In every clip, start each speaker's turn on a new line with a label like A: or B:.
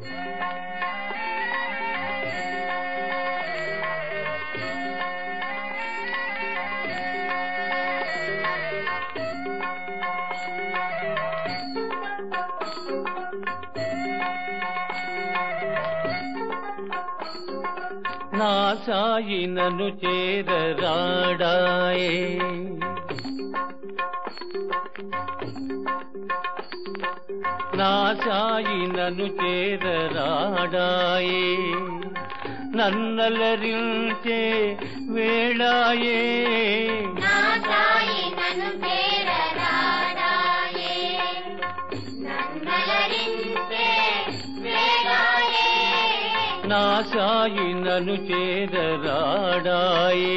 A: నా సాయి నన్ను చేరరాడాయే నా సాయి నన్ను చేరరాడాయే నన్నలరించే వేళాయే
B: నా సాయి నన్ను చేరరాడాయే నన్నలరించే వేళాయే
A: నా సాయి నన్ను చేరరాడాయే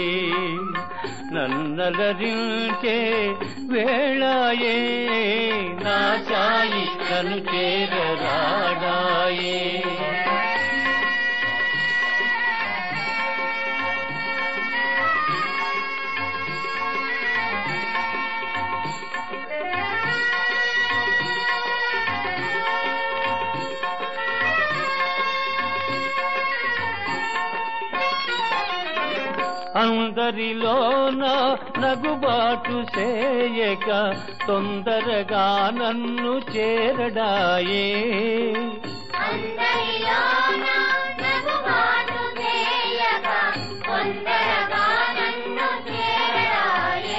A: నన్నలరించే వేళాయే నా సాయి నన్ను చేరరాడాయే అందరిలోన నగుబాటు చేయక తొందరగా నన్ను చేరడాయే
B: అందరిలోన నగుబాటు చేయక తొందరగా నన్ను చేరడాయే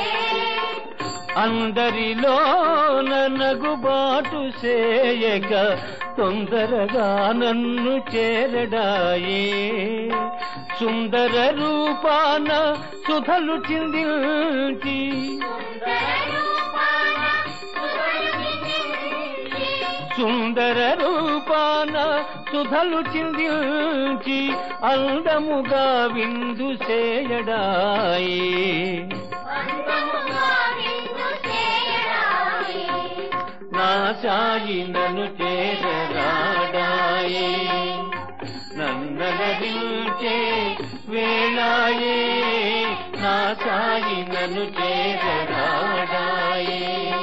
A: అందరిలోన నగుబాటు చేయక తొందరగా నన్ను చేరడాయే సుందర రూపాన సుధలు చిందించి
B: సుందర రూపాన సుధలు చిందించి
A: సుందర రూపాన సుధలు చిందించి అందముగా విందు చేయడాయే
B: అందముగా విందు చేయడాయే
A: నా సాయి నన్ను చేరరాడాయే నన్నలరించే వేళాయే నా సాయి నన్ను చేరరాడాయే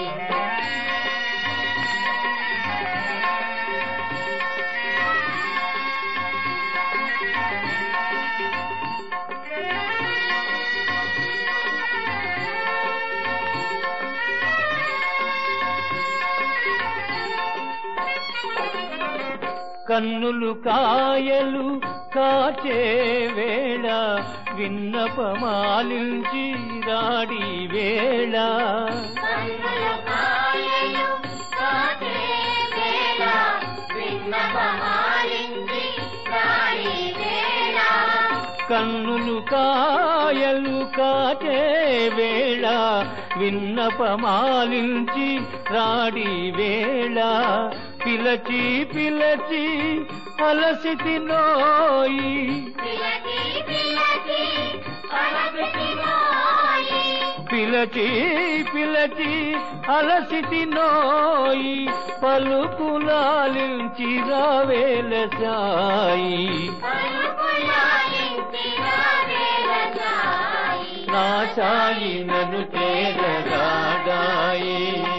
A: కన్నులు కాయలు కాచే వేళ విన్నపమాలించి రాడి వేళ
B: కన్నుల కాయలు కాచే వేళ విన్నపమాలించి రాణి వేళ
A: కన్నులు కాయలు కాచే వేళ విన్నపమాలించి రాడి వేళ పిలచి పిలచి అలసితి నోయి
B: పిలచి పిలచి అలసిపోయి
A: పిలచి పిలచి అలసితి నోయి పలుకులాలించి రావేల సాయి
B: పలుకులాలించి రావేళ సాయి
A: నా సాయి నన్ను చేరరాడాయే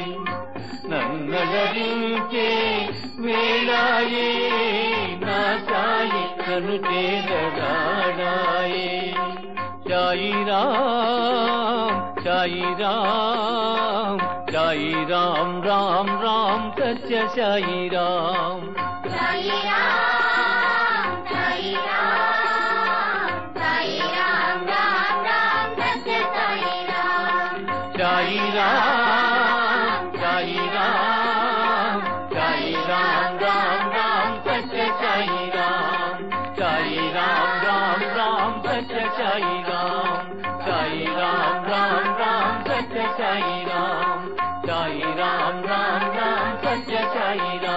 A: నన్నలరించే వేళాయే నా సాయి నన్ను చేరరాడాయే సాయి రామ్ సాయి రామ్ సాయి రామ్ రామ్ రామ్ సత్య సాయి రామ్
B: సాయి రామ్ సాయి రామ్ సాయి రామ్ రామ్ రామ్ సత్య సాయి రామ్
A: సాయి రామ్ సాయి రామ్ సాయి రామ్ రామ్ రామ్ సత్య సాయి రామ్ సాయి రామ్ రామ్ రామ్ సత్య సాయి రామ్ సాయి రామ్ రామ్ రామ్ సత్య సాయి రామ్ సాయి రామ్ రామ్ రామ్ సత్య సాయి రామ్